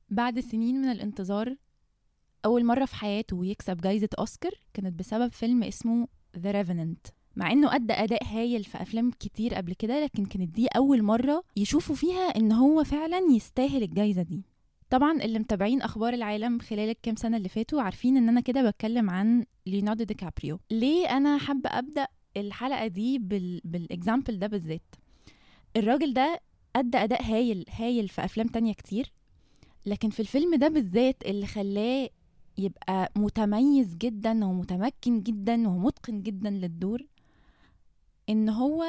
بعد سنين من الانتظار أول مرة في حياته يكسب جايزة أوسكار كانت بسبب فيلم اسمه The Revenant مع انه ادى اداء هايل في افلام كتير قبل كده لكن كانت دي اول مره يشوفوا فيها ان هو فعلا يستاهل الجايزه دي طبعا اللي متابعين اخبار العالم خلال الكام سنه اللي فاتوا عارفين ان انا كده بتكلم عن ليوناردو دي كابريو ليه انا حابه ابدا الحلقه دي بال... بالاكزامبل ده بالذات الراجل ده ادى اداء هايل هايل في افلام تانية كتير لكن في الفيلم ده بالذات اللي خلاه يبقى متميز جدا ومتمكن جدا ومتقن جدا للدور ان هو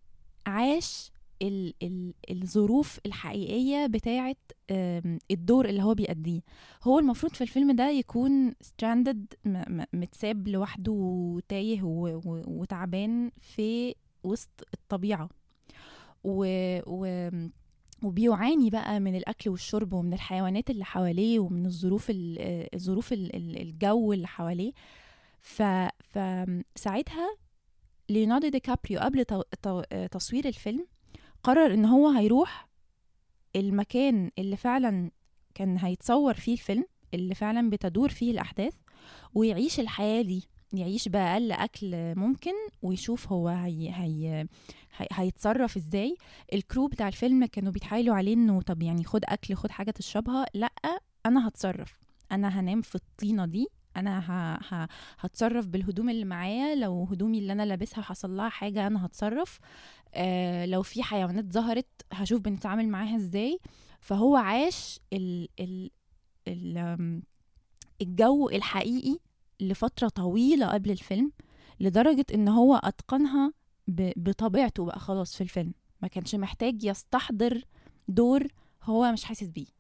عاش ال ال الظروف الحقيقية بتاعة الدور اللي هو بيأديه هو المفروض في الفيلم ده يكون ستراندد متساب لوحده وتايه وتعبان في وسط الطبيعة و, و وبيعاني بقى من الاكل والشرب ومن الحيوانات اللي حواليه ومن الظروف الظروف الجو اللي حواليه ف فساعتها ليوناردو دي كابريو قبل تصوير الفيلم قرر ان هو هيروح المكان اللي فعلا كان هيتصور فيه الفيلم اللي فعلا بتدور فيه الاحداث ويعيش الحياه دي يعيش باقل اكل ممكن ويشوف هو هي هي هيتصرف ازاي الكرو بتاع الفيلم كانوا بيتحايلوا عليه انه طب يعني خد اكل خد حاجه تشربها لا انا هتصرف انا هنام في الطينه دي انا ه... ه... هتصرف بالهدوم اللي معايا لو هدومي اللي انا لابسها حصل لها حاجه انا هتصرف آه لو في حيوانات ظهرت هشوف بنتعامل معاها ازاي فهو عاش ال... ال... ال... الجو الحقيقي لفتره طويله قبل الفيلم لدرجه ان هو اتقنها ب... بطبيعته بقى خلاص في الفيلم ما كانش محتاج يستحضر دور هو مش حاسس بيه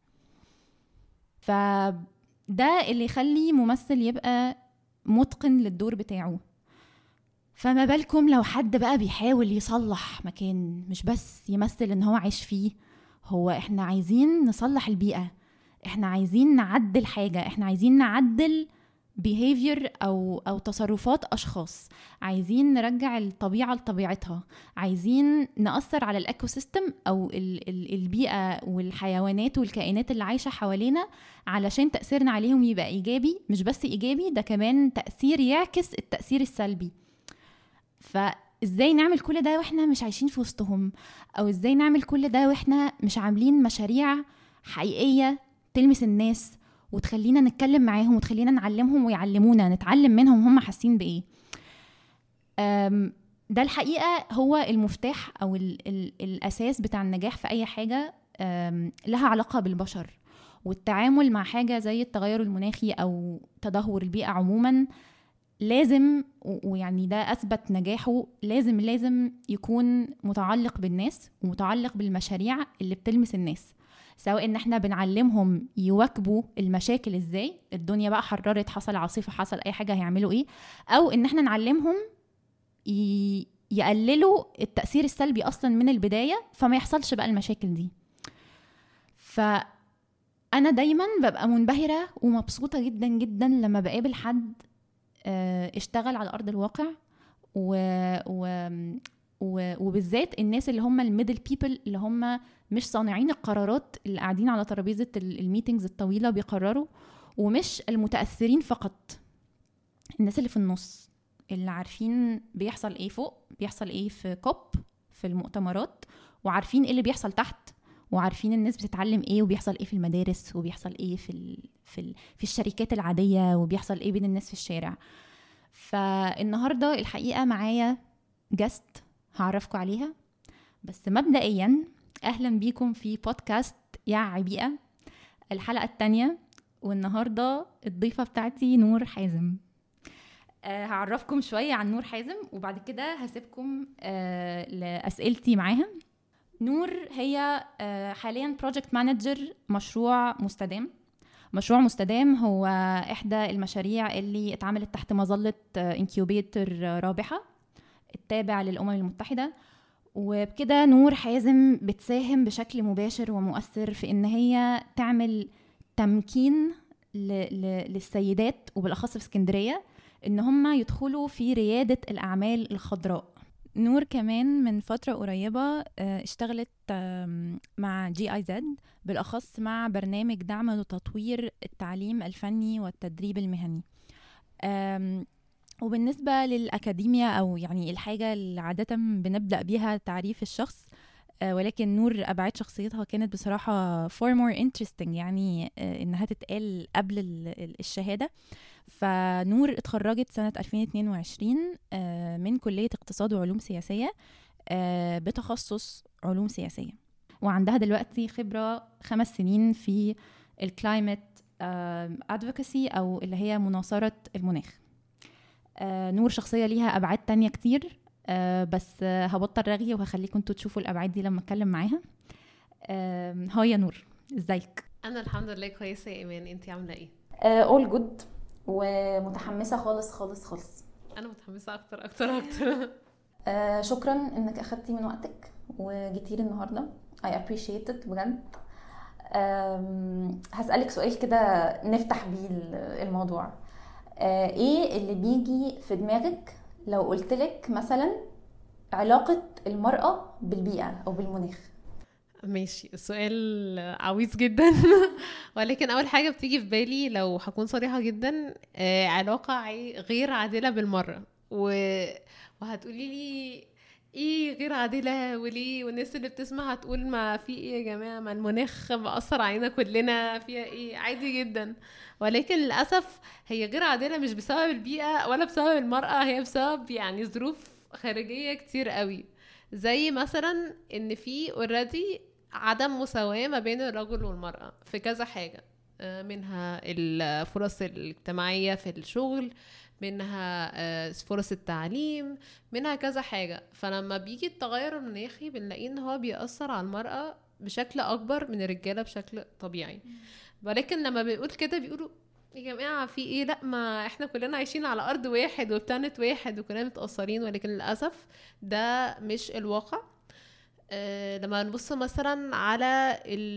ف ده اللي يخلي ممثل يبقى متقن للدور بتاعه فما بالكم لو حد بقى بيحاول يصلح مكان مش بس يمثل ان هو عايش فيه هو احنا عايزين نصلح البيئة احنا عايزين نعدل حاجة احنا عايزين نعدل behavior او او تصرفات اشخاص عايزين نرجع الطبيعه لطبيعتها عايزين ناثر على الايكو سيستم او ال ال البيئه والحيوانات والكائنات اللي عايشه حوالينا علشان تاثيرنا عليهم يبقى ايجابي مش بس ايجابي ده كمان تاثير يعكس التاثير السلبي فازاي نعمل كل ده واحنا مش عايشين في وسطهم او ازاي نعمل كل ده واحنا مش عاملين مشاريع حقيقيه تلمس الناس وتخلينا نتكلم معاهم وتخلينا نعلمهم ويعلمونا نتعلم منهم هم حاسين بايه ده الحقيقه هو المفتاح او ال ال الاساس بتاع النجاح في اي حاجه لها علاقه بالبشر والتعامل مع حاجه زي التغير المناخي او تدهور البيئه عموما لازم ويعني ده اثبت نجاحه لازم لازم يكون متعلق بالناس ومتعلق بالمشاريع اللي بتلمس الناس سواء ان احنا بنعلمهم يواكبوا المشاكل ازاي الدنيا بقى حررت حصل عاصفه حصل اي حاجه هيعملوا ايه او ان احنا نعلمهم ي... يقللوا التاثير السلبي اصلا من البدايه فما يحصلش بقى المشاكل دي ف انا دايما ببقى منبهره ومبسوطه جدا جدا لما بقابل حد اشتغل على ارض الواقع و... و... وبالذات الناس اللي هم الميدل بيبل اللي هم مش صانعين القرارات اللي قاعدين على ترابيزه الميتينجز الطويله بيقرروا ومش المتاثرين فقط الناس اللي في النص اللي عارفين بيحصل ايه فوق بيحصل ايه في كوب في المؤتمرات وعارفين ايه اللي بيحصل تحت وعارفين الناس بتتعلم ايه وبيحصل ايه في المدارس وبيحصل ايه في ال في ال في الشركات العاديه وبيحصل ايه بين الناس في الشارع فالنهارده الحقيقه معايا جست هعرفكم عليها بس مبدئيا اهلا بيكم في بودكاست يا عبيئه الحلقه الثانيه والنهارده الضيفه بتاعتي نور حازم أه هعرفكم شويه عن نور حازم وبعد كده هسيبكم أه لاسئلتي معاها نور هي أه حاليا بروجكت مانجر مشروع مستدام مشروع مستدام هو احدى المشاريع اللي اتعملت تحت مظله انكيوبيتر رابحه التابع للامم المتحده وبكده نور حازم بتساهم بشكل مباشر ومؤثر في ان هي تعمل تمكين للسيدات وبالاخص في اسكندريه ان هم يدخلوا في رياده الاعمال الخضراء نور كمان من فترة قريبة آه، اشتغلت آم، مع جي اي زد بالأخص مع برنامج دعم وتطوير التعليم الفني والتدريب المهني آم، وبالنسبة للأكاديميا أو يعني الحاجة اللي عادة بنبدأ بيها تعريف الشخص آه، ولكن نور أبعاد شخصيتها كانت بصراحة far more interesting يعني آه، إنها تتقال قبل ال- ال- الشهادة فنور اتخرجت سنة 2022 آه، من كلية اقتصاد وعلوم سياسية آه، بتخصص علوم سياسية وعندها دلوقتي خبرة خمس سنين في الكلايمت ادفوكاسي أو اللي هي مناصرة المناخ آه، نور شخصية ليها أبعاد تانية كتير آه، بس آه، هبطل رغي وهخليكم انتوا تشوفوا الأبعاد دي لما أتكلم معاها آه، هاي يا نور ازيك انا الحمد لله كويسه يا ايمان انتي عامله ايه اول جود ومتحمسة خالص خالص خالص انا متحمسه اكتر اكتر اكتر آه شكرا انك اخدتي من وقتك وجيتي لي النهارده I appreciate it بجد آم، هسألك سؤال كده نفتح بيه ال- الموضوع آه ايه اللي بيجي في دماغك لو قلتلك مثلا علاقة المرأة بالبيئة او بالمناخ ماشي السؤال عويص جدا ولكن اول حاجه بتيجي في بالي لو هكون صريحه جدا آه، علاقه عي- غير عادله بالمره و... وهتقولي لي ايه غير عادله وليه والناس اللي بتسمع هتقول ما في ايه يا جماعه ما المناخ مأثر علينا كلنا فيها ايه عادي جدا ولكن للاسف هي غير عادله مش بسبب البيئه ولا بسبب المراه هي بسبب يعني ظروف خارجيه كتير قوي زي مثلا ان في اوريدي عدم مساواة ما بين الرجل والمرأة في كذا حاجة آه، منها الفرص الاجتماعية في الشغل منها آه، فرص التعليم منها كذا حاجة فلما بيجي التغير المناخي بنلاقيه ان هو بيأثر على المرأة بشكل أكبر من الرجالة بشكل طبيعي ولكن لما بيقول كده بيقولوا يا جماعة في ايه لا ما احنا كلنا عايشين على أرض واحد وبلانت واحد وكلنا متأثرين ولكن للأسف ده مش الواقع آه، لما نبص مثلا على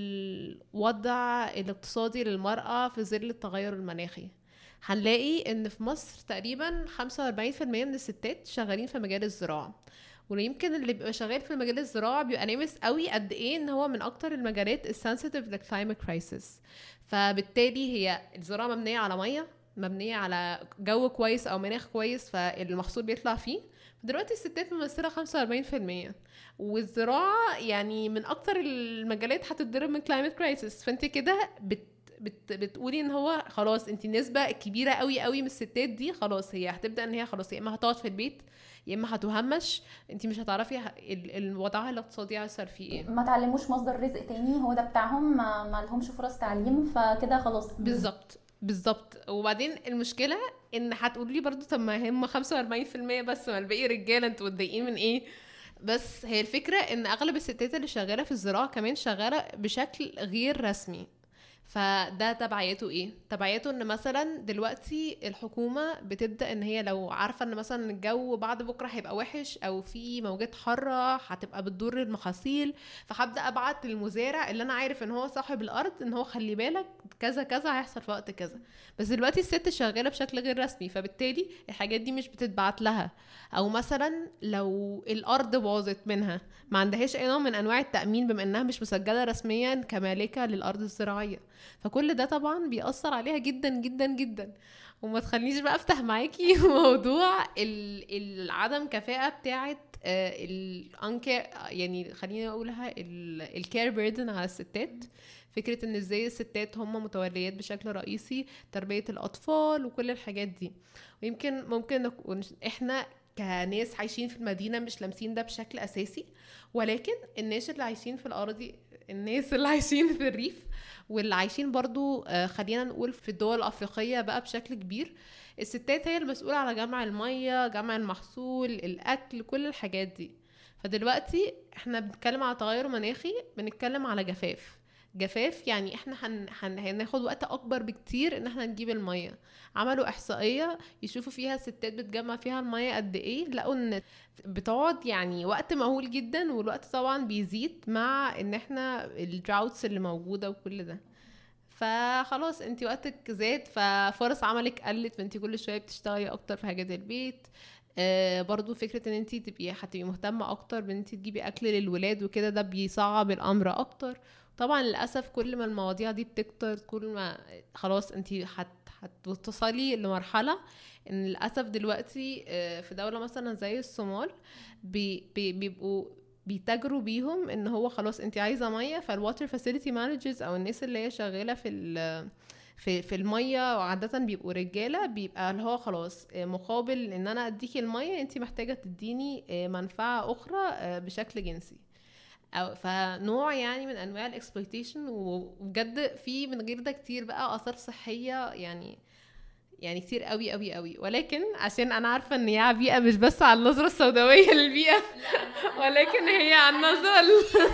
الوضع الاقتصادي للمرأة في ظل التغير المناخي هنلاقي ان في مصر تقريبا 45% من الستات شغالين في مجال الزراعة ويمكن اللي بيبقى شغال في مجال الزراعة بيبقى نامس قوي قد ايه ان هو من اكتر المجالات السنسيتيف للكلايمت كرايسيس فبالتالي هي الزراعة مبنية على مية مبنية على جو كويس او مناخ كويس فالمحصول بيطلع فيه دلوقتي الستات ممثلة 45% والزراعة يعني من أكتر المجالات هتتضرب من كلايمت كرايسيس فأنت كده بت بت بتقولي ان هو خلاص انت النسبه كبيره قوي قوي من الستات دي خلاص هي هتبدا ان هي خلاص يا اما هتقعد في البيت يا اما هتهمش انت مش هتعرفي ه- ال- ال- وضعها الاقتصادي هيأثر فيه ايه ما تعلموش مصدر رزق تاني هو ده بتاعهم ما, ما لهمش فرص تعليم فكده خلاص بالظبط بالظبط وبعدين المشكله ان هتقولوا لي برضو طب ما هم 45% بس ما الباقي رجاله انتوا متضايقين من ايه بس هي الفكره ان اغلب الستات اللي شغاله في الزراعه كمان شغاله بشكل غير رسمي فده تبعيته ايه تبعيته ان مثلا دلوقتي الحكومه بتبدا ان هي لو عارفه ان مثلا الجو بعد بكره هيبقى وحش او في موجات حاره هتبقى بتضر المحاصيل فهبدا ابعت للمزارع اللي انا عارف ان هو صاحب الارض ان هو خلي بالك كذا كذا هيحصل في وقت كذا بس دلوقتي الست شغاله بشكل غير رسمي فبالتالي الحاجات دي مش بتتبعت لها او مثلا لو الارض باظت منها ما عندهاش اي نوع من انواع التامين بما انها مش مسجله رسميا كمالكه للارض الزراعيه فكل ده طبعا بيأثر عليها جدا جدا جدا وما تخلينيش بقى افتح معاكي موضوع ال- العدم كفاءة بتاعت الانكير يعني خليني اقولها الكير بيردن على الستات فكرة ان ازاي الستات هم متوليات بشكل رئيسي تربية الاطفال وكل الحاجات دي ويمكن ممكن نكون احنا كناس عايشين في المدينة مش لامسين ده بشكل اساسي ولكن الناس اللي عايشين في الارض الناس اللي عايشين في الريف واللي عايشين برضو آه، خلينا نقول في الدول الأفريقية بقى بشكل كبير الستات هي المسؤولة على جمع المية جمع المحصول الأكل كل الحاجات دي فدلوقتي احنا بنتكلم على تغير مناخي بنتكلم على جفاف جفاف يعني احنا هن... هن... هناخد وقت اكبر بكتير ان احنا نجيب الميه عملوا احصائيه يشوفوا فيها الستات بتجمع فيها الميه قد ايه لقوا ان بتقعد يعني وقت مهول جدا والوقت طبعا بيزيد مع ان احنا الدراوتس اللي موجوده وكل ده فخلاص انت وقتك زاد ففرص عملك قلت فانت كل شويه بتشتغلي اكتر في حاجات البيت آه برضو فكره ان انت تبقي هتبقي مهتمه اكتر بان انت تجيبي اكل للولاد وكده ده بيصعب الامر اكتر طبعا للاسف كل ما المواضيع دي بتكتر كل ما خلاص انت هت هتوصلي لمرحله ان للاسف دلوقتي آه، في دوله مثلا زي الصومال بي بي بيبقوا بيتاجروا بيهم ان هو خلاص انت عايزه ميه فالواتر فاسيلتي مانجرز او الناس اللي هي شغاله في ال في في الميه وعاده بيبقوا رجاله بيبقى اللي هو خلاص آه، مقابل ان انا اديكي الميه انت محتاجه تديني آه، منفعه اخرى آه، بشكل جنسي أو فنوع يعني من انواع الاكسبلويتيشن وبجد في من غير ده كتير بقى اثار صحيه يعني يعني كتير قوي قوي قوي ولكن عشان انا عارفه ان هي بيئه مش بس على النظره السوداويه للبيئه ولكن هي على النظره ال-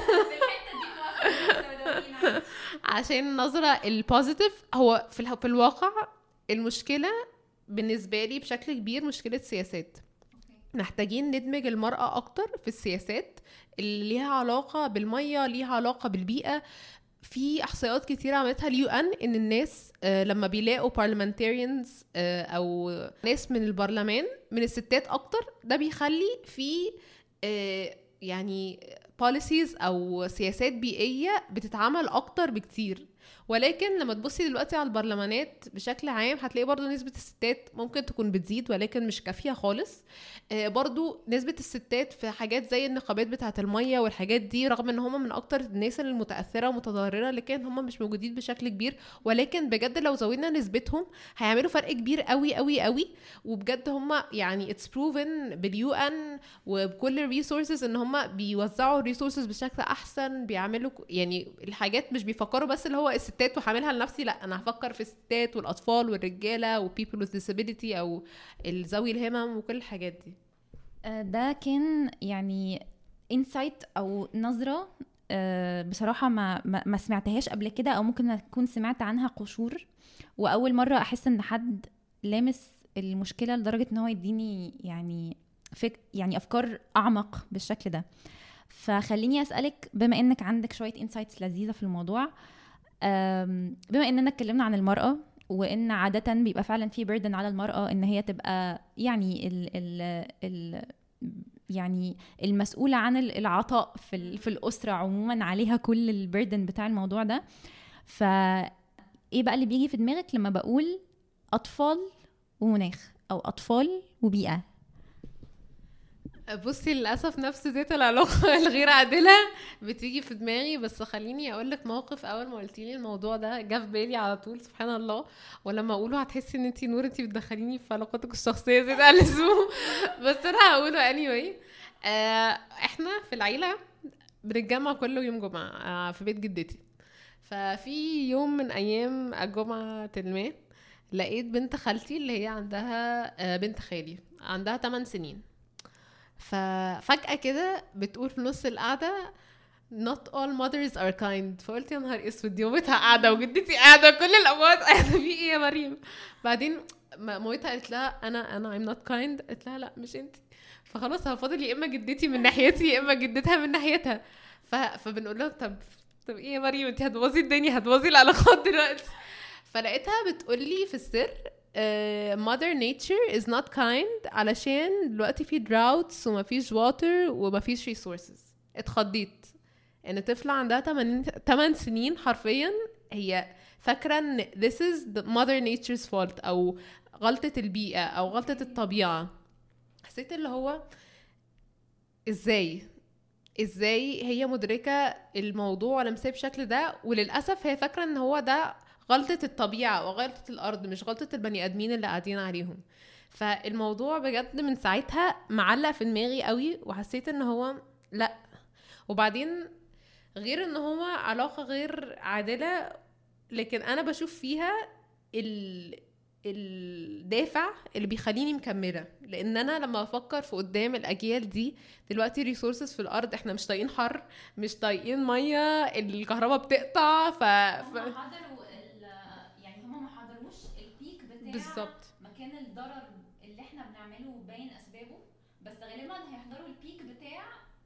عشان النظره البوزيتيف هو في الح- في الواقع المشكله بالنسبه لي بشكل كبير مشكله سياسات محتاجين ندمج المرأة أكتر في السياسات اللي ليها علاقة بالمية ليها علاقة بالبيئة في احصائيات كتير عملتها اليو ان ان الناس آه، لما بيلاقوا parliamentarians آه، او ناس من البرلمان من الستات اكتر ده بيخلي في آه، يعني policies او سياسات بيئيه بتتعمل اكتر بكتير ولكن لما تبصي دلوقتي على البرلمانات بشكل عام هتلاقي برضو نسبة الستات ممكن تكون بتزيد ولكن مش كافية خالص آه، برضو نسبة الستات في حاجات زي النقابات بتاعة المية والحاجات دي رغم ان هم من اكتر الناس المتأثرة ومتضررة لكن هم مش موجودين بشكل كبير ولكن بجد لو زودنا نسبتهم هيعملوا فرق كبير قوي قوي قوي وبجد هم يعني اتس بروفن باليو ان وبكل الريسورسز ان هم بيوزعوا الريسورسز بشكل احسن بيعملوا ك- يعني الحاجات مش بيفكروا بس اللي هو الستات وهعملها لنفسي لا انا هفكر في الستات والاطفال والرجاله وبيبل with disability او ذوي الهمم وكل الحاجات دي آه، ده كان يعني انسايت او نظره آه، بصراحه ما ما ما سمعتهاش قبل كده او ممكن اكون سمعت عنها قشور واول مره احس ان حد لامس المشكله لدرجه ان هو يديني يعني فك يعني افكار اعمق بالشكل ده فخليني اسالك بما انك عندك شويه انسايتس لذيذه في الموضوع آم، بما اننا اتكلمنا عن المراه وان عاده بيبقى فعلا في بيردن على المراه ان هي تبقى يعني ال ال ال يعني المسؤوله عن ال- العطاء في ال- في الاسره عموما عليها كل البيردن بتاع الموضوع ده ف ايه بقى اللي بيجي في دماغك لما بقول اطفال ومناخ او اطفال وبيئه بصي للاسف نفس ذات العلاقه الغير عادله بتيجي في دماغي بس خليني اقول لك موقف اول ما قلتي لي الموضوع ده جه في بالي على طول سبحان الله ولما اقوله هتحسي ان انتي نور انتي بتدخليني في علاقاتك الشخصيه زيادة عن اللزوم بس انا هقوله anyway آه احنا في العيله بنتجمع كل يوم جمعه آه في بيت جدتي ففي يوم من ايام الجمعه ما لقيت بنت خالتي اللي هي عندها آه، بنت خالي عندها 8 سنين ففجأة كده بتقول في نص القعدة not all mothers are kind فقلت يا نهار اسود دي مامتها قاعدة وجدتي قاعدة كل الأموات قاعدة في ايه يا مريم بعدين م- مامتها قالت لها أنا أنا I'm not kind قالت لها لا مش انت فخلاص هو فاضل يا إما جدتي من ناحيتي يا إما جدتها من ناحيتها ف... فبنقول لها طب طب ايه يا مريم انت هتبوظي الدنيا هتبوظي العلاقات دلوقتي فلقيتها بتقولي في السر uh, mother nature is not kind علشان دلوقتي في droughts ومفيش water ومفيش resources اتخضيت ان طفلة عندها 8 8 سنين حرفيا هي فاكرة ان this is the mother nature's fault او غلطة البيئة او غلطة الطبيعة حسيت اللي هو ازاي ازاي هي مدركة الموضوع ولمساه بشكل ده وللأسف هي فاكرة ان هو ده غلطة الطبيعة وغلطة الأرض مش غلطة البني آدمين اللي قاعدين عليهم فالموضوع بجد من ساعتها معلق في دماغي قوي وحسيت ان هو لا وبعدين غير ان هو علاقة غير عادلة لكن انا بشوف فيها ال الدافع اللي بيخليني مكملة لان انا لما افكر في قدام الاجيال دي دلوقتي ريسورسز في الارض احنا مش طايقين حر مش طايقين ميه الكهرباء بتقطع ف, ف... حضروا يعني هم ما حضروش البيك بتاع بالظبط مكان الضرر اللي احنا بنعمله باين اسبابه بس غالبا هيحضروا البيك بتاع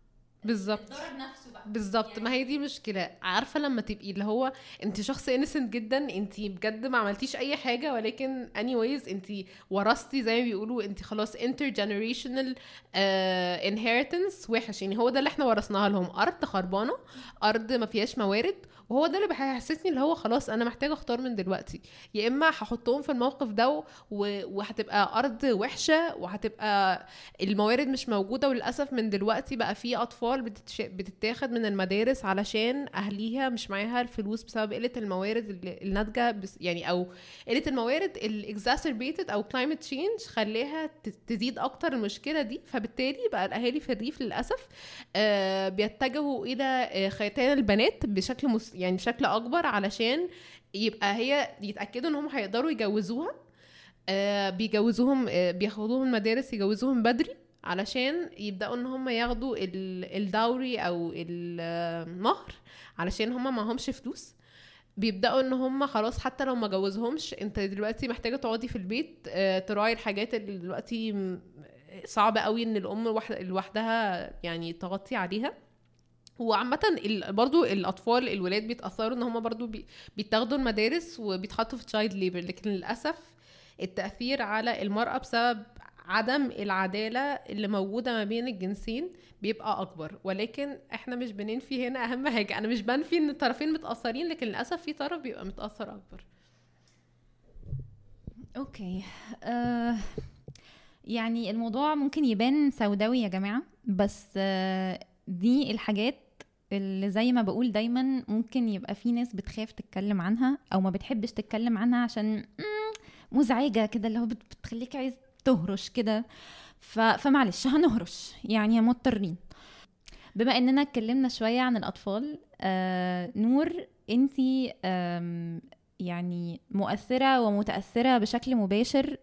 بالظبط نفسه بقى بالظبط ما هي دي مشكله عارفه لما تبقي اللي هو انت شخص انسنت جدا انت بجد ما عملتيش اي حاجه ولكن anyways انت ورثتي زي ما بيقولوا انت خلاص intergenerational uh, inheritance وحش يعني هو ده اللي احنا ورثناها لهم ارض خربانه ارض ما فيهاش موارد وهو ده اللي بيحسسني اللي هو خلاص انا محتاجه اختار من دلوقتي يا اما هحطهم في الموقف ده و- وهتبقى ارض وحشه وهتبقى الموارد مش موجوده وللاسف من دلوقتي بقى في اطفال بتتش... بتتاخد من المدارس علشان اهليها مش معاها الفلوس بسبب قله الموارد اللي- الناتجه بس يعني او قله الموارد الاكزاسربيتد او كلايمت تشينج خليها ت- تزيد اكتر المشكله دي فبالتالي بقى الاهالي في الريف للاسف آه، بيتجهوا الى آه، ختان البنات بشكل مس... يعني بشكل اكبر علشان يبقى هي يتاكدوا ان هم هيقدروا يجوزوها آه، بيجوزوهم آه، بياخدوهم المدارس يجوزوهم بدري علشان يبداوا ان هم ياخدوا ال- الدوري او المهر علشان هم معهمش فلوس بيبداوا ان هم خلاص حتى لو ما جوزهمش انت دلوقتي محتاجه تقعدي في البيت آه، تراعي الحاجات اللي دلوقتي م- صعب قوي ان الام لوحد- لوحدها يعني تغطي عليها وعامة ال- برضو الأطفال الولاد بيتأثروا إن هما برضو بي- بيتاخدوا المدارس وبيتحطوا في تشايلد ليبر لكن للأسف التأثير على المرأة بسبب عدم العدالة اللي موجودة ما بين الجنسين بيبقى أكبر ولكن احنا مش بننفي هنا أهم حاجة أنا مش بنفي إن الطرفين متأثرين لكن للأسف في طرف بيبقى متأثر أكبر اوكي آه يعني الموضوع ممكن يبان سوداوي يا جماعة بس آه دي الحاجات اللي زي ما بقول دايما ممكن يبقى في ناس بتخاف تتكلم عنها او ما بتحبش تتكلم عنها عشان مم، مزعجة كده اللي هو بت- بتخليك عايز تهرش كده ف... فمعلش هنهرش يعني مضطرين بما اننا اتكلمنا شوية عن الاطفال آه نور انتي آم، يعني مؤثرة ومتأثرة بشكل مباشر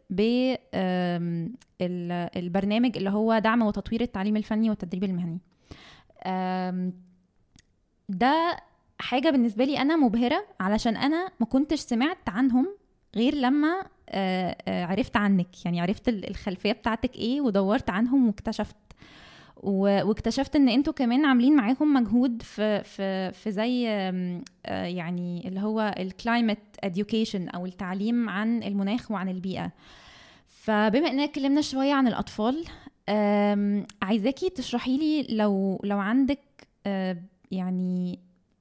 بالبرنامج اللي هو دعم وتطوير التعليم الفني والتدريب المهني آم، ده حاجة بالنسبة لي أنا مبهرة علشان أنا ما كنتش سمعت عنهم غير لما آه، آه، عرفت عنك يعني عرفت ال- الخلفية بتاعتك ايه ودورت عنهم واكتشفت و- واكتشفت ان انتوا كمان عاملين معاهم مجهود في في في زي آم، آه، يعني اللي هو الكلايمت education او التعليم عن المناخ وعن البيئه فبما اننا اتكلمنا شويه عن الاطفال آم، عايزاكي تشرحي لي لو لو عندك آه، يعني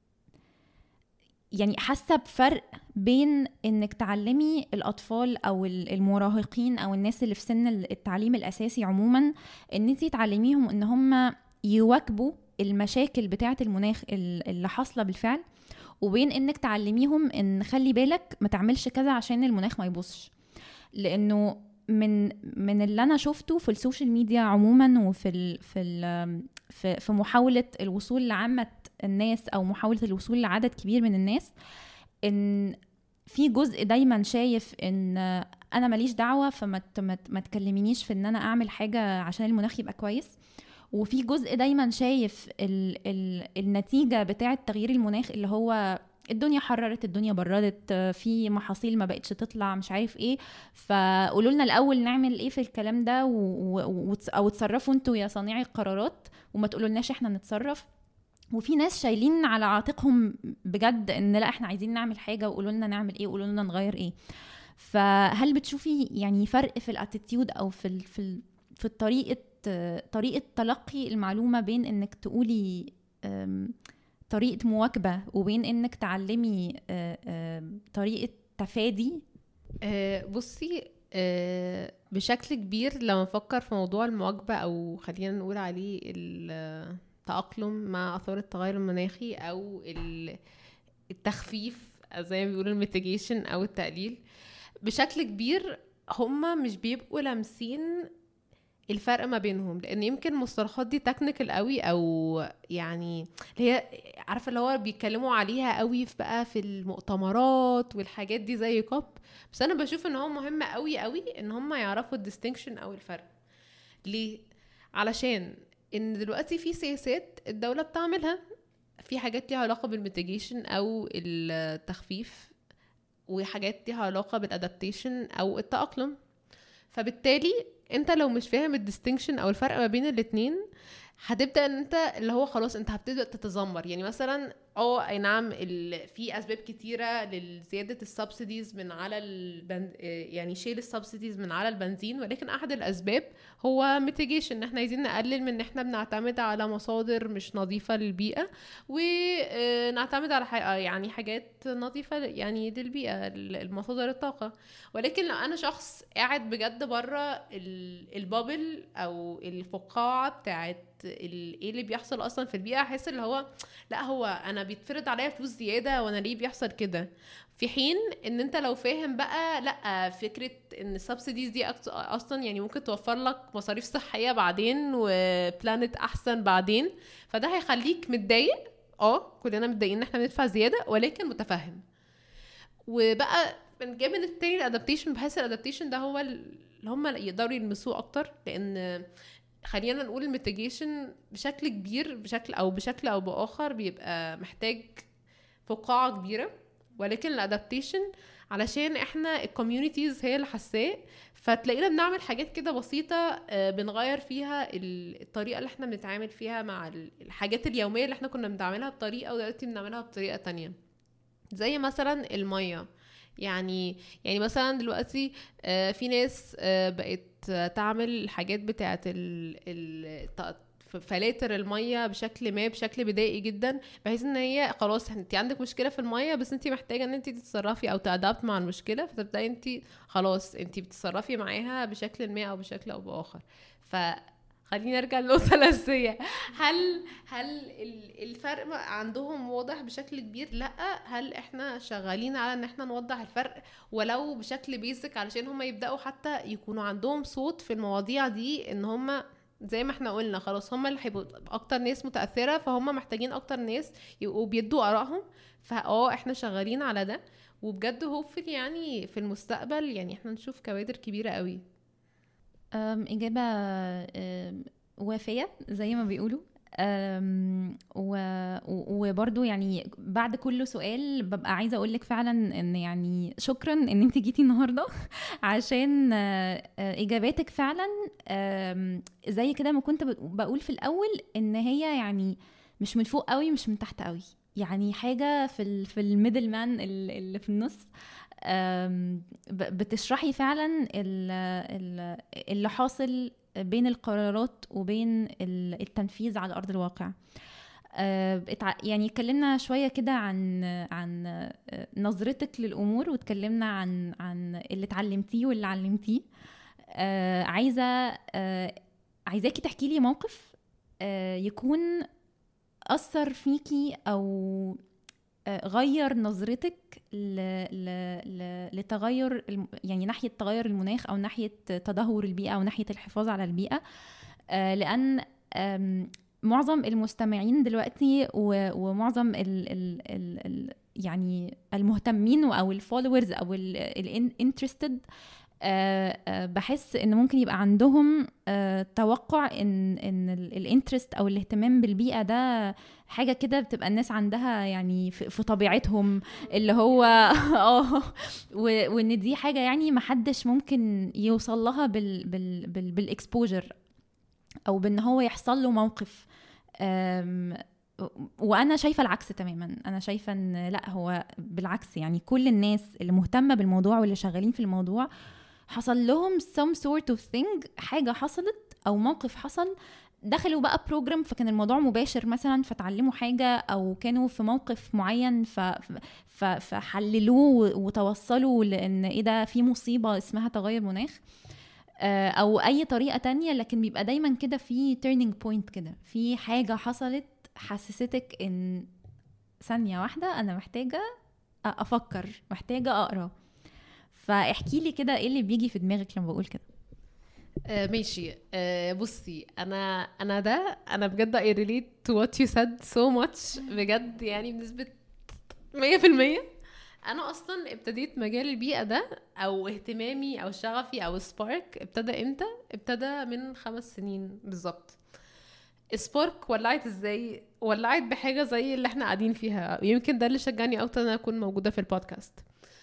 يعني حاسه بفرق بين انك تعلمي الاطفال او ال- المراهقين او الناس اللي في سن التعليم الاساسي عموما ان انت تعلميهم ان هم يواكبوا المشاكل بتاعه المناخ ال- اللي حاصله بالفعل وبين انك تعلميهم ان خلي بالك ما تعملش كذا عشان المناخ ما يبوظش لانه من من اللي انا شفته في السوشيال ميديا عموما وفي ال في ال في, في محاوله الوصول لعامه الناس او محاوله الوصول لعدد كبير من الناس ان في جزء دايما شايف ان انا ماليش دعوه فما ت- ما ت- ما تكلمينيش في ان انا اعمل حاجه عشان المناخ يبقى كويس وفي جزء دايما شايف ال ال النتيجه بتاعه تغيير المناخ اللي هو الدنيا حررت الدنيا بردت في محاصيل ما بقتش تطلع مش عارف ايه فقولوا لنا الاول نعمل ايه في الكلام ده و... و... وتص- او تصرفوا انتوا يا صانعي القرارات وما تقولوا لناش احنا نتصرف وفي ناس شايلين على عاتقهم بجد ان لا احنا عايزين نعمل حاجه وقولوا لنا نعمل ايه وقولوا لنا نغير ايه فهل بتشوفي يعني فرق في الاتيتيود او في ال في ال في طريقه طريقه تلقي المعلومه بين انك تقولي أم، طريقه مواكبه وبين انك تعلمي أه، أم، طريقه تفادي آه، بصي آه، بشكل كبير لما نفكر في موضوع المواكبة أو خلينا نقول عليه التأقلم مع آثار التغير المناخي أو ال- التخفيف زي ما بيقولوا الميتيجيشن أو التقليل بشكل كبير هما مش بيبقوا لامسين الفرق ما بينهم لان يمكن المصطلحات دي تكنيكال قوي او يعني اللي هي عارفه اللي هو بيتكلموا عليها قوي في بقى في المؤتمرات والحاجات دي زي كوب بس انا بشوف ان هو مهم قوي قوي ان هم يعرفوا الديستنكشن او الفرق ليه علشان ان دلوقتي في سياسات الدوله بتعملها في حاجات ليها علاقه بالميتيجيشن او التخفيف وحاجات ليها علاقه بالادابتيشن او التاقلم فبالتالي انت لو مش فاهم الديستنكشن او الفرق ما بين الاتنين هتبدا ان انت اللي هو خلاص انت هتبدا تتذمر يعني مثلا اه اي نعم ال... في اسباب كتيره لزياده السبسيديز من على البن... يعني شيل السبسيديز من على البنزين ولكن احد الاسباب هو ميتيجيشن ان احنا عايزين نقلل من ان احنا بنعتمد على مصادر مش نظيفه للبيئه ونعتمد على حي... يعني حاجات نظيفه يعني للبيئه المصادر الطاقه ولكن لو انا شخص قاعد بجد بره البابل او الفقاعه بتاعت ايه اللي بيحصل اصلا في البيئه احس اللي هو لا هو انا بيتفرض عليا فلوس زياده وانا ليه بيحصل كده في حين ان انت لو فاهم بقى لا فكره ان السبسيديز دي اصلا يعني ممكن توفر لك مصاريف صحيه بعدين وبلانت احسن بعدين فده هيخليك متضايق اه كلنا متضايقين ان احنا بندفع زياده ولكن متفهم وبقى من الجانب التاني الادابتيشن بحس الادابتيشن ده هو اللي هم يقدروا يلمسوه اكتر لان خلينا نقول الميتيجيشن بشكل كبير بشكل او بشكل او باخر بيبقى محتاج فقاعه كبيره ولكن الادابتيشن علشان احنا الكوميونيتيز هي اللي حساه فتلاقينا بنعمل حاجات كده بسيطة بنغير فيها الطريقة اللي احنا بنتعامل فيها مع الحاجات اليومية اللي احنا كنا بنعملها بطريقة ودلوقتي بنعملها بطريقة تانية زي مثلا المية يعني يعني مثلا دلوقتي في ناس بقت تعمل الحاجات بتاعت ال فلاتر الميه بشكل ما بشكل بدائي جدا بحيث ان هي خلاص انت عندك مشكله في الميه بس انت محتاجه ان انت تتصرفي او تادابت مع المشكله فتبداي انت خلاص انت بتتصرفي معاها بشكل ما او بشكل او باخر ف خلينا نرجع للنقطة الأساسية هل هل الفرق عندهم واضح بشكل كبير؟ لأ هل احنا شغالين على ان احنا نوضح الفرق ولو بشكل بيزك علشان هم يبدأوا حتى يكونوا عندهم صوت في المواضيع دي ان هم زي ما احنا قلنا خلاص هم اللي هيبقوا اكتر ناس متاثره فهم محتاجين اكتر ناس يبقوا بيدوا ارائهم فاه احنا شغالين على ده وبجد هوفل يعني في المستقبل يعني احنا نشوف كوادر كبيره قوي إجابة وافية زي ما بيقولوا وبرضو يعني بعد كل سؤال ببقى عايزه اقول لك فعلا ان يعني شكرا ان انت جيتي النهارده عشان اجاباتك فعلا زي كده ما كنت بقول في الاول ان هي يعني مش من فوق قوي مش من تحت قوي يعني حاجه في في الميدل مان اللي في النص بتشرحي فعلا اللي حاصل بين القرارات وبين التنفيذ على ارض الواقع يعني اتكلمنا شويه كده عن عن نظرتك للامور واتكلمنا عن عن اللي اتعلمتيه واللي علمتيه عايزه عايزاكي تحكي لي موقف يكون اثر فيكي او غير نظرتك ل... ل... ل... لتغير يعني ناحيه تغير المناخ او ناحيه تدهور البيئه او ناحيه الحفاظ على البيئه لان معظم المستمعين دلوقتي ومعظم ال ال ال ال يعني المهتمين او الفولورز او الانترستد بحس ان ممكن يبقى عندهم توقع ان ان الانترست او الاهتمام بالبيئه ده حاجه كده بتبقى الناس عندها يعني في طبيعتهم اللي هو اه وان دي حاجه يعني محدش ممكن يوصل لها بال بال بال بالاكسبوجر او بان هو يحصل له موقف وانا شايفه العكس تماما انا شايفه ان لا هو بالعكس يعني كل الناس اللي مهتمه بالموضوع واللي شغالين في الموضوع حصل لهم some sort of thing حاجة حصلت أو موقف حصل دخلوا بقى بروجرام فكان الموضوع مباشر مثلا فتعلموا حاجة أو كانوا في موقف معين ف... ف... فحللوه وتوصلوا لأن إيه ده في مصيبة اسمها تغير مناخ أو أي طريقة تانية لكن بيبقى دايما كده في turning point كده في حاجة حصلت حسستك إن ثانية واحدة أنا محتاجة أفكر محتاجة أقرأ فاحكي لي كده ايه اللي بيجي في دماغك لما بقول كده آه ماشي آه بصي انا انا ده انا بجد I relate to what you said so much بجد يعني بنسبة 100% انا اصلا ابتديت مجال البيئة ده او اهتمامي او شغفي او سبارك ابتدى امتى ابتدى من خمس سنين بالظبط سبارك ولعت ازاي ولعت بحاجة زي اللي احنا قاعدين فيها يمكن ده اللي شجعني اكتر ان انا اكون موجودة في البودكاست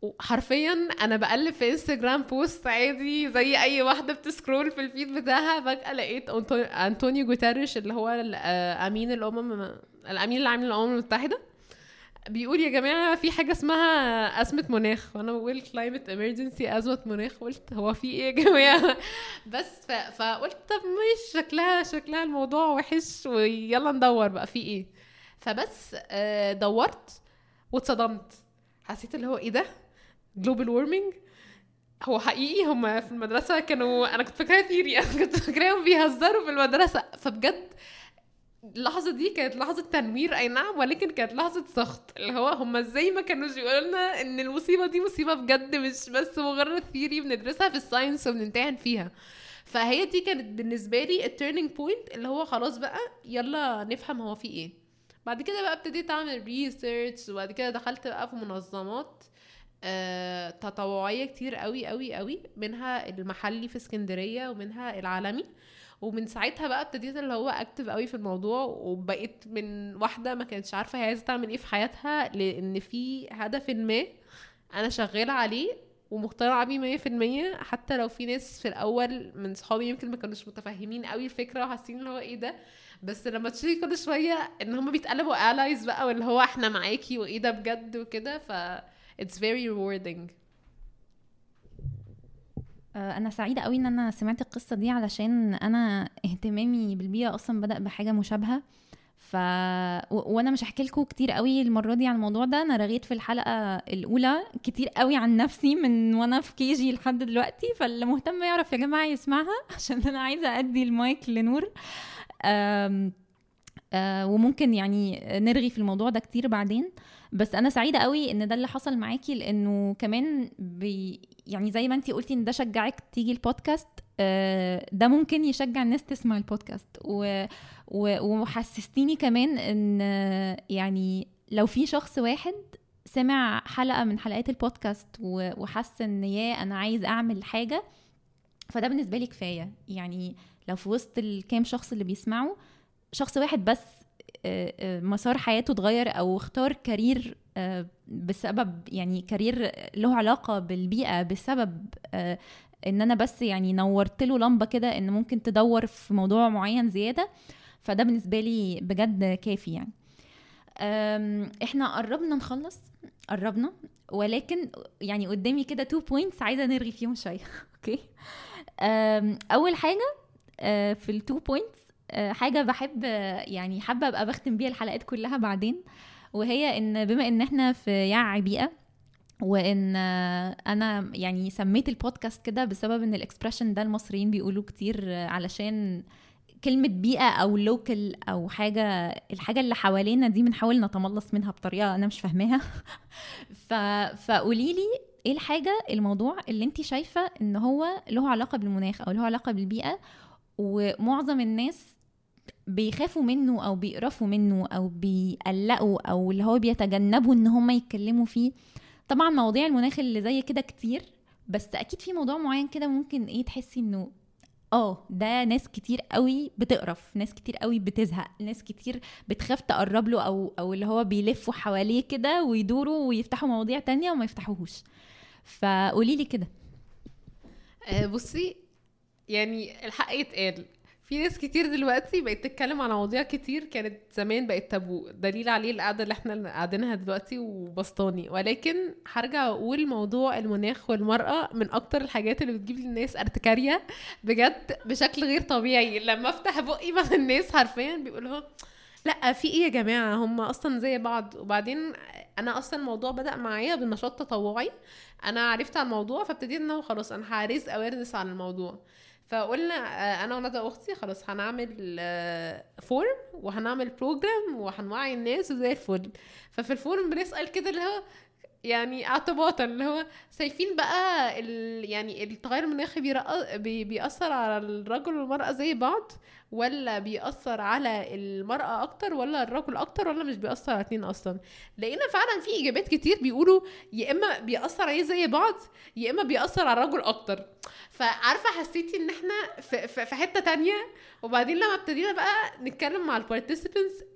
حرفيا انا بقلب في انستجرام بوست عادي زي اي واحده بتسكرول في الفيد بتاعها فجاه لقيت أنطو- انطونيو جوتيريش اللي هو ال- آه، امين الامم الامين العام للامم المتحده بيقول يا جماعه في حاجه اسمها ازمه مناخ وانا بقول كلايمت امرجنسي ازمه مناخ قلت هو في ايه يا جماعه بس ف... فقلت طب مش شكلها شكلها الموضوع وحش ويلا ندور بقى في ايه فبس آه، دورت واتصدمت حسيت اللي هو ايه ده جلوبال وورمنج هو حقيقي هم في المدرسة كانوا أنا كنت فاكراها ثيري أنا كنت فاكراهم بيهزروا في المدرسة فبجد اللحظة دي كانت لحظة تنوير أي نعم ولكن كانت لحظة سخط اللي هو هم ازاي ما كانوش يقولوا لنا إن المصيبة دي مصيبة بجد مش بس مجرد ثيري بندرسها في الساينس وبنمتحن فيها فهي دي كانت بالنسبة لي التيرنينج بوينت اللي هو خلاص بقى يلا نفهم هو في ايه بعد كده بقى ابتديت اعمل ريسيرش وبعد كده دخلت بقى في منظمات آه، تطوعية كتير قوي قوي قوي منها المحلي في اسكندرية ومنها العالمي ومن ساعتها بقى ابتديت اللي هو اكتف قوي في الموضوع وبقيت من واحدة ما كانتش عارفة هي عايزة تعمل ايه في حياتها لان في هدف ما انا شغالة عليه ومقتنعة بيه مية في المية حتى لو في ناس في الأول من صحابي يمكن ما كانوش متفهمين قوي الفكرة وحاسين اللي هو ايه ده بس لما تشوفي كل شوية ان هم بيتقلبوا allies بقى واللي هو احنا معاكي وايه ده بجد وكده ف it's very rewarding آه، انا سعيده قوي ان انا سمعت القصه دي علشان انا اهتمامي بالبيئه اصلا بدا بحاجه مشابهه ف و... وانا مش هحكي لكم كتير قوي المره دي عن الموضوع ده انا رغيت في الحلقه الاولى كتير قوي عن نفسي من وانا في كي جي لحد دلوقتي فاللي مهتم يعرف يا جماعه يسمعها عشان انا عايزه ادي المايك لنور أم... آه وممكن يعني نرغي في الموضوع ده كتير بعدين بس انا سعيده قوي ان ده اللي حصل معاكي لانه كمان بي يعني زي ما انتي قلتي ان ده شجعك تيجي البودكاست آه، ده ممكن يشجع الناس تسمع البودكاست و... و... وحسستيني كمان ان آه، يعني لو في شخص واحد سمع حلقه من حلقات البودكاست و... وحس ان يا انا عايز اعمل حاجه فده بالنسبه لي كفايه يعني لو في وسط الكام شخص اللي بيسمعوا شخص واحد بس آه، آه، مسار حياته اتغير او اختار كارير آه، بسبب يعني كارير له علاقه بالبيئه بسبب آه، ان انا بس يعني نورت له لمبه كده ان ممكن تدور في موضوع معين زياده فده بالنسبه لي بجد كافي يعني أم، احنا قربنا نخلص قربنا ولكن يعني قدامي كده تو بوينتس عايزه نرغي فيهم شويه اوكي أم، اول حاجه آه، في التو بوينتس حاجه بحب آه، يعني حابه ابقى بختم بيها الحلقات كلها بعدين وهي ان بما ان احنا في يعي بيئه وان آه، انا يعني سميت البودكاست كده بسبب ان الاكسبريشن ده المصريين بيقولوا كتير آه، علشان كلمة بيئة أو لوكال أو حاجة الحاجة اللي حوالينا دي بنحاول نتملص منها بطريقة أنا مش فاهماها ف... فقولي لي ايه الحاجة الموضوع اللي انت شايفة ان هو له علاقة بالمناخ او له علاقة بالبيئة ومعظم الناس بيخافوا منه او بيقرفوا منه او بيقلقوا او اللي هو بيتجنبوا ان هم يتكلموا فيه طبعا مواضيع المناخ اللي زي كده كتير بس اكيد في موضوع معين كده ممكن ايه تحسي انه اه ده ناس كتير قوي بتقرف ناس كتير قوي بتزهق ناس كتير بتخاف تقرب له او او اللي هو بيلفوا حواليه كده ويدوروا ويفتحوا مواضيع تانية وما يفتحوهوش فقولي لي كده آه، بصي يعني الحق يتقال في ناس كتير دلوقتي بقت تتكلم على مواضيع كتير كانت زمان بقت تابو دليل عليه القعده اللي احنا قاعدينها دلوقتي وبسطاني ولكن هرجع اقول موضوع المناخ والمراه من اكتر الحاجات اللي بتجيب للناس ارتكاريا بجد بشكل غير طبيعي لما افتح بقي مع الناس حرفيا بيقولوا لا في ايه يا جماعه هم اصلا زي بعض وبعدين انا اصلا الموضوع بدا معايا بنشاط تطوعي انا عرفت عن الموضوع فابتديت ان هو خلاص انا هريز اويرنس عن الموضوع فقلنا آه، انا وندى اختي خلاص هنعمل فورم وهنعمل بروجرام وهنوعي الناس وزي الفل ففي الفورم بنسال كده اللي هو يعني اعتباطا اللي هو شايفين بقى ال... يعني التغير المناخي بيرق... بي... بيأثر على الرجل والمرأة زي بعض ولا بيأثر على المرأة أكتر ولا الرجل أكتر ولا مش بيأثر على الاتنين أصلا لقينا فعلا في إجابات كتير بيقولوا يا إما بيأثر عليه زي بعض يا إما بيأثر على الرجل أكتر فعارفة حسيتي إن إحنا في, في, في حتة تانية وبعدين لما ابتدينا بقى نتكلم مع البارتيسيبنتس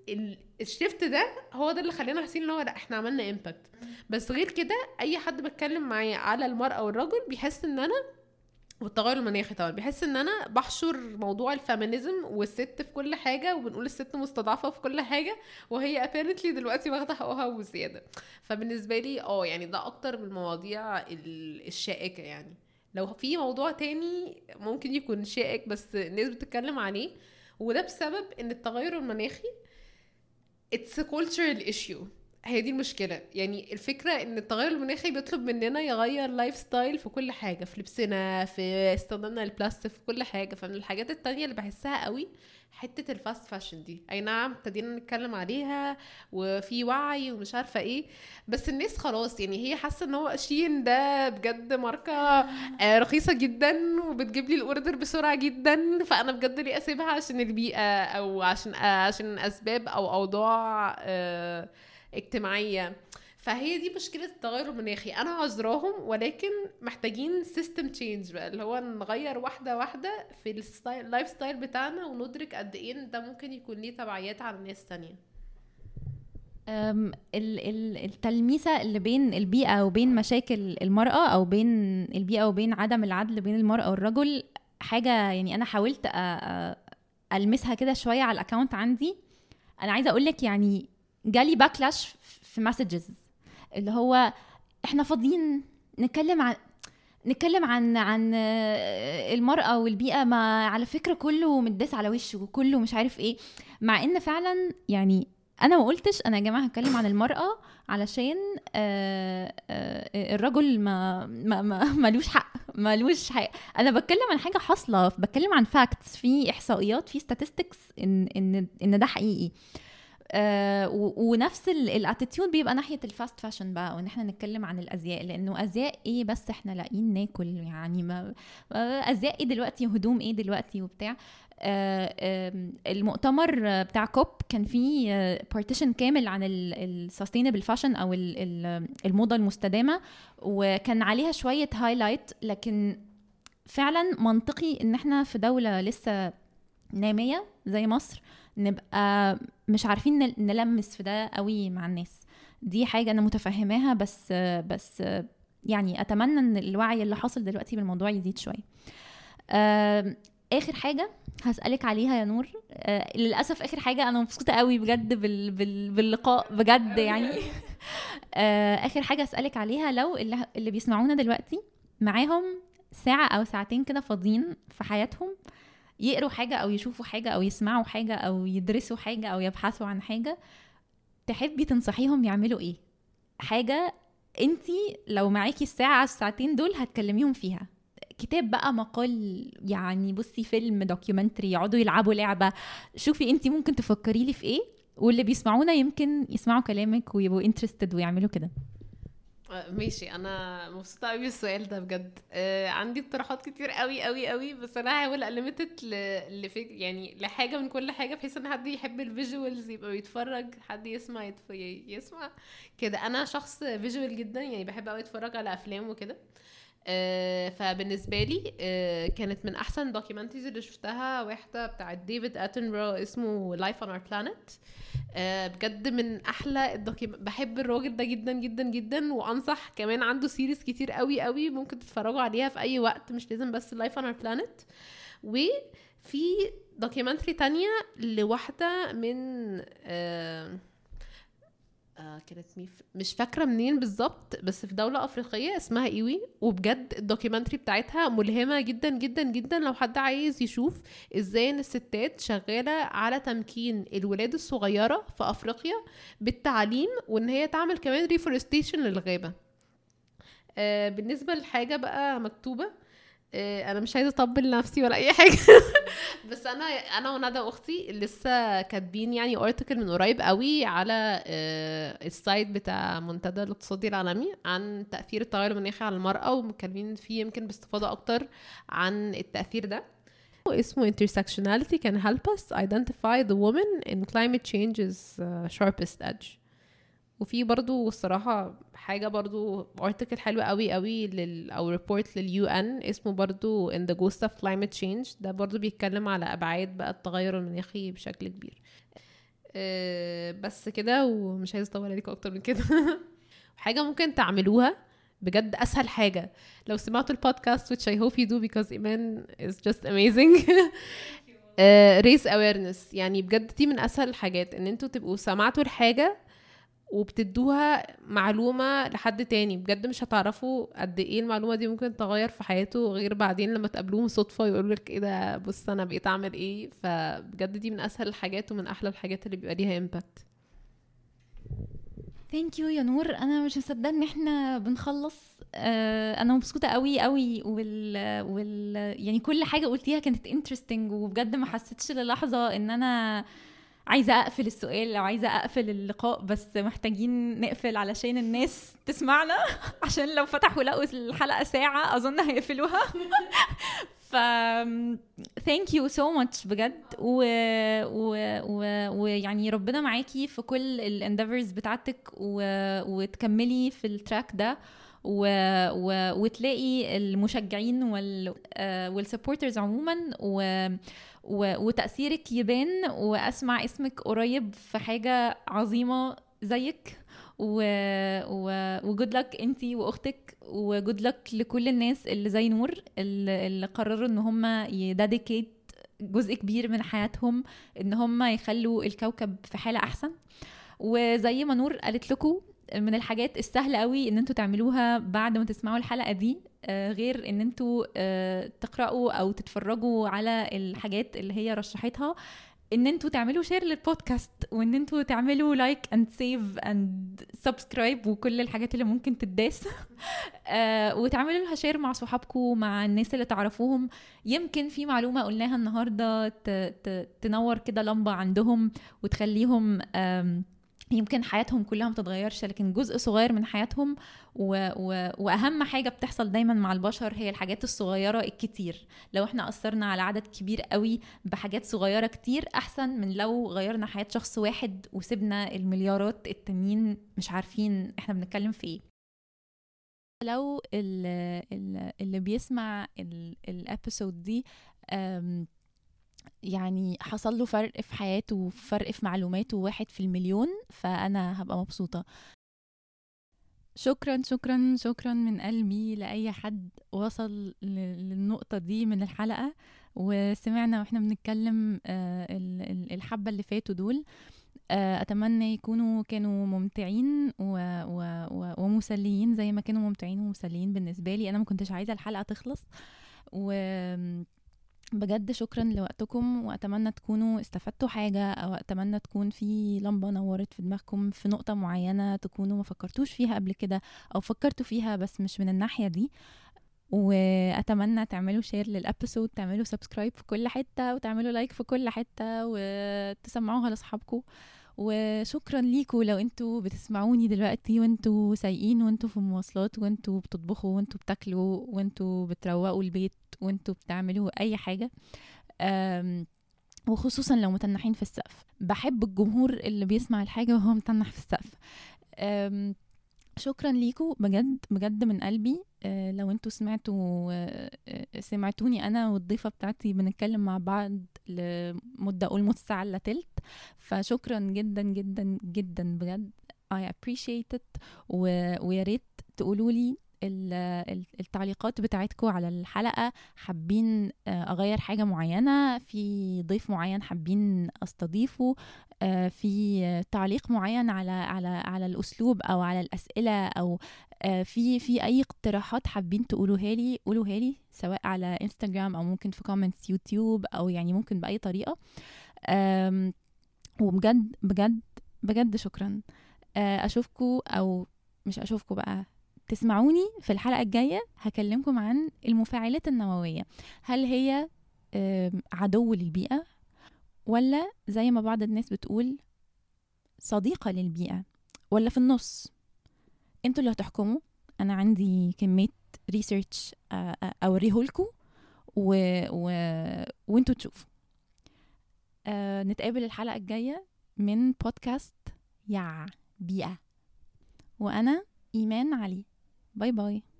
ال- الشيفت ده هو ده اللي خلانا حاسين ان هو لا احنا عملنا امباكت بس غير كده اي حد بتكلم معاه على المراه والرجل بيحس ان انا والتغير المناخي طبعا بيحس ان انا بحشر موضوع الفيمينيزم والست في كل حاجه وبنقول الست مستضعفه في كل حاجه وهي apparently دلوقتي واخده حقوقها وزياده فبالنسبه لي اه يعني ده اكتر من المواضيع ال- الشائكه يعني لو في موضوع تاني ممكن يكون شائك بس الناس بتتكلم عليه وده بسبب ان التغير المناخي it's a cultural issue هي دي المشكلة يعني الفكرة ان التغير المناخي بيطلب مننا يغير لايف ستايل في كل حاجة في لبسنا في استخدامنا للبلاستيك في كل حاجة فمن الحاجات التانية اللي بحسها قوي حتة الفاست فاشن دي اي نعم ابتدينا نتكلم عليها وفي وعي ومش عارفة ايه بس الناس خلاص يعني هي حاسة ان هو شين ده بجد ماركة آه، رخيصة جدا وبتجيب لي الاوردر بسرعة جدا فانا بجد ليه اسيبها عشان البيئة او عشان آه، عشان اسباب او اوضاع آه، اجتماعية فهي دي مشكلة التغير المناخي أنا عذراهم ولكن محتاجين سيستم تشينج بقى اللي هو نغير واحدة واحدة في الستايل اللايف ستايل بتاعنا وندرك قد إيه إن ده ممكن يكون ليه تبعيات على ناس تانية أم، ال- ال- التلميسة اللي بين البيئة وبين مشاكل المرأة أو بين البيئة وبين عدم العدل بين المرأة والرجل حاجة يعني أنا حاولت أ- أ- ألمسها كده شوية على الأكاونت عندي أنا عايزة أقولك يعني جالي باكلاش في مسجز اللي هو إحنا فاضيين نتكلم عن نتكلم عن عن آه، المرأة والبيئة ما على فكرة كله متداس على وشه وكله مش عارف ايه مع ان فعلا يعني انا ما قلتش انا يا جماعه هتكلم عن المراه علشان آه، آه، الرجل ما ما ما- ملوش حق ملوش حق انا بتكلم عن حاجه حاصله بتكلم عن فاكتس في احصائيات في statistics ان ان ان ده حقيقي آه و- ونفس الاتيتيود بيبقى ناحيه الفاست فاشن بقى وان احنا نتكلم عن الازياء لانه ازياء ايه بس احنا لاقيين ناكل يعني ما ما- ازياء ايه دلوقتي هدوم ايه دلوقتي وبتاع آه، آم، المؤتمر آه، بتاع كوب كان فيه بارتيشن كامل عن السستينبل فاشن او ال- ال- الموضه المستدامه وكان عليها شويه هايلايت لكن فعلا منطقي ان احنا في دوله لسه ناميه زي مصر نبقى مش عارفين نل- نلمس في ده قوي مع الناس دي حاجه انا متفهماها بس بس يعني اتمنى ان الوعي اللي حاصل دلوقتي بالموضوع يزيد شويه آم، اخر حاجه هسألك عليها يا نور آه للأسف آخر حاجة أنا مبسوطة قوي بجد بال بال باللقاء بجد يعني آه آخر حاجة أسألك عليها لو اللي, اللي بيسمعونا دلوقتي معاهم ساعة أو ساعتين كده فاضيين في حياتهم يقروا حاجة أو يشوفوا حاجة أو يسمعوا حاجة أو يدرسوا حاجة أو يبحثوا عن حاجة تحبي تنصحيهم يعملوا إيه؟ حاجة انتي لو معاكي الساعة الساعتين دول هتكلميهم فيها كتاب بقى مقال يعني بصي فيلم دوكيومنتري يقعدوا يلعبوا لعبة شوفي انت ممكن تفكري لي في ايه واللي بيسمعونا يمكن يسمعوا كلامك ويبقوا انترستد ويعملوا كده آه، ماشي انا مبسوطه قوي بالسؤال ده بجد آه عندي اقتراحات كتير قوي قوي قوي بس انا هحاول اليميتد لفك يعني لحاجه من كل حاجه بحيث ان حد يحب الفيجوالز يبقى يتفرج حد يسمع يتف... يسمع كده انا شخص فيجوال جدا يعني بحب قوي اتفرج على افلام وكده آه، فبالنسبه لي آه، كانت من احسن دوكيومنتريز اللي شفتها واحده بتاعت ديفيد اتنبرو اسمه لايف اون اور بلانيت بجد من احلى الدوكيوم بحب الراجل ده جدا جدا جدا وانصح كمان عنده سيريز كتير قوي قوي ممكن تتفرجوا عليها في اي وقت مش لازم بس لايف اون اور بلانيت وفي دوكيومنتري تانية لواحدة من آه آه كانت مين مش فاكره منين بالظبط بس في دوله افريقيه اسمها ايوي وبجد الدوكيومنتري بتاعتها ملهمه جدا جدا جدا لو حد عايز يشوف ازاي ان الستات شغاله على تمكين الولاد الصغيره في افريقيا بالتعليم وان هي تعمل كمان ريفورستيشن للغابه آه بالنسبه لحاجه بقى مكتوبه آه انا مش عايزه اطبل نفسي ولا اي حاجه بس انا انا وندى اختي لسه كاتبين يعني ارتكل من قريب قوي على آه، السايت بتاع منتدى الاقتصادي العالمي عن تاثير التغير المناخي على المراه ومتكلمين فيه يمكن باستفاضه اكتر عن التاثير ده اسمه intersectionality can help us identify the woman in climate change's uh, sharpest edge وفي برضو الصراحة حاجة برضو ارتكل حلو قوي قوي لل أو ريبورت لليو ان اسمه برضو in the ghost of climate change ده برضو بيتكلم على أبعاد بقى التغير المناخي بشكل كبير آه، بس كده ومش عايزه اطول عليكم اكتر من كده حاجه ممكن تعملوها بجد اسهل حاجه لو سمعتوا البودكاست which I hope you do because ايمان is just amazing ريس اويرنس يعني بجد دي من اسهل الحاجات ان انتوا تبقوا سمعتوا الحاجه وبتدوها معلومة لحد تاني بجد مش هتعرفوا قد ايه المعلومة دي ممكن تغير في حياته غير بعدين لما تقابلوهم صدفة يقولوا لك ايه ده بص انا بقيت اعمل ايه فبجد دي من اسهل الحاجات ومن احلى الحاجات اللي بيبقى ليها امباكت ثانك يو يا نور انا مش مصدقه ان احنا بنخلص آه انا مبسوطه قوي قوي وال, وال يعني كل حاجه قلتيها كانت انترستنج وبجد ما حسيتش للحظه ان انا عايزه اقفل السؤال او عايزه اقفل اللقاء بس محتاجين نقفل علشان الناس تسمعنا عشان لو فتحوا لقوا الحلقه ساعه اظن هيقفلوها ف ثانك يو سو ماتش بجد و... و... و... ويعني ربنا معاكي في كل الانديفرز بتاعتك و... وتكملي في التراك ده و... و... وتلاقي المشجعين وال آه، والسبورترز عموما و... و... وتأثيرك يبان وأسمع اسمك قريب في حاجة عظيمة زيك و و وجود لك انت واختك وجود لك لكل الناس اللي زي نور اللي, اللي قرروا ان هم يديديكيت جزء كبير من حياتهم ان هم يخلوا الكوكب في حاله احسن وزي ما نور قالت لكم من الحاجات السهله قوي ان انتوا تعملوها بعد ما تسمعوا الحلقه دي آه، غير ان انتوا آه، تقراوا او تتفرجوا على الحاجات اللي هي رشحتها ان انتوا تعملوا شير للبودكاست وان انتوا تعملوا لايك اند سيف اند سبسكرايب وكل الحاجات اللي ممكن تداس آه وتعملوا لها شير مع صحابكم مع الناس اللي تعرفوهم يمكن في معلومه قلناها النهارده تنور كده لمبه عندهم وتخليهم يمكن حياتهم كلها ما تتغيرش لكن جزء صغير من حياتهم و... و... واهم حاجه بتحصل دايما مع البشر هي الحاجات الصغيره الكتير لو احنا اثرنا على عدد كبير قوي بحاجات صغيره كتير احسن من لو غيرنا حياه شخص واحد وسيبنا المليارات التانيين مش عارفين احنا بنتكلم في ايه لو اللي, اللي بيسمع الابيسود دي يعني حصل له فرق في حياته فرق في معلوماته واحد في المليون فأنا هبقى مبسوطة شكرا شكرا شكرا من قلبي لأي حد وصل للنقطة دي من الحلقة وسمعنا واحنا بنتكلم آه، الحبة اللي فاتوا دول آه، أتمنى يكونوا كانوا ممتعين ومسليين زي ما كانوا ممتعين ومسليين بالنسبة لي أنا ما كنتش عايزة الحلقة تخلص و بجد شكرا لوقتكم واتمنى تكونوا استفدتوا حاجه او اتمنى تكون في لمبه نورت في دماغكم في نقطه معينه تكونوا ما فكرتوش فيها قبل كده او فكرتوا فيها بس مش من الناحيه دي واتمنى تعملوا شير للابيسود تعملوا سبسكرايب في كل حته وتعملوا لايك في كل حته وتسمعوها لاصحابكم وشكرا ليكم لو انتوا بتسمعوني دلوقتي وانتوا سايقين وانتوا في المواصلات وانتوا بتطبخوا وانتوا بتاكلوا وانتوا بتروقوا البيت وانتوا بتعملوا اي حاجه وخصوصا لو متنحين في السقف بحب الجمهور اللي بيسمع الحاجه وهو متنح في السقف شكرا ليكم بجد بجد من قلبي آه، لو انتوا سمعتوا آه، آه، سمعتوني انا والضيفه بتاعتي بنتكلم مع بعض لمده اولموست ساعه الا تلت فشكرا جدا جدا جدا بجد I appreciate it ويا ريت تقولوا لي التعليقات بتاعتكم على الحلقه حابين آه، اغير حاجه معينه في ضيف معين حابين استضيفه آه، في تعليق معين على على على الاسلوب او على الاسئله او آه، في في اي اقتراحات حابين تقولوها لي قولوها لي سواء على انستغرام او ممكن في كومنتس يوتيوب او يعني ممكن باي طريقه وبجد بجد بجد شكرا اشوفكم او مش اشوفكم بقى تسمعوني في الحلقة الجاية هكلمكم عن المفاعلات النووية هل هي عدو للبيئة ولا زي ما بعض الناس بتقول صديقة للبيئة ولا في النص انتوا اللي هتحكموا انا عندي كمية ريسيرش اوريهولكوا و... و... وانتوا تشوفوا أه نتقابل الحلقة الجاية من بودكاست يا بيئة وأنا إيمان علي باي باي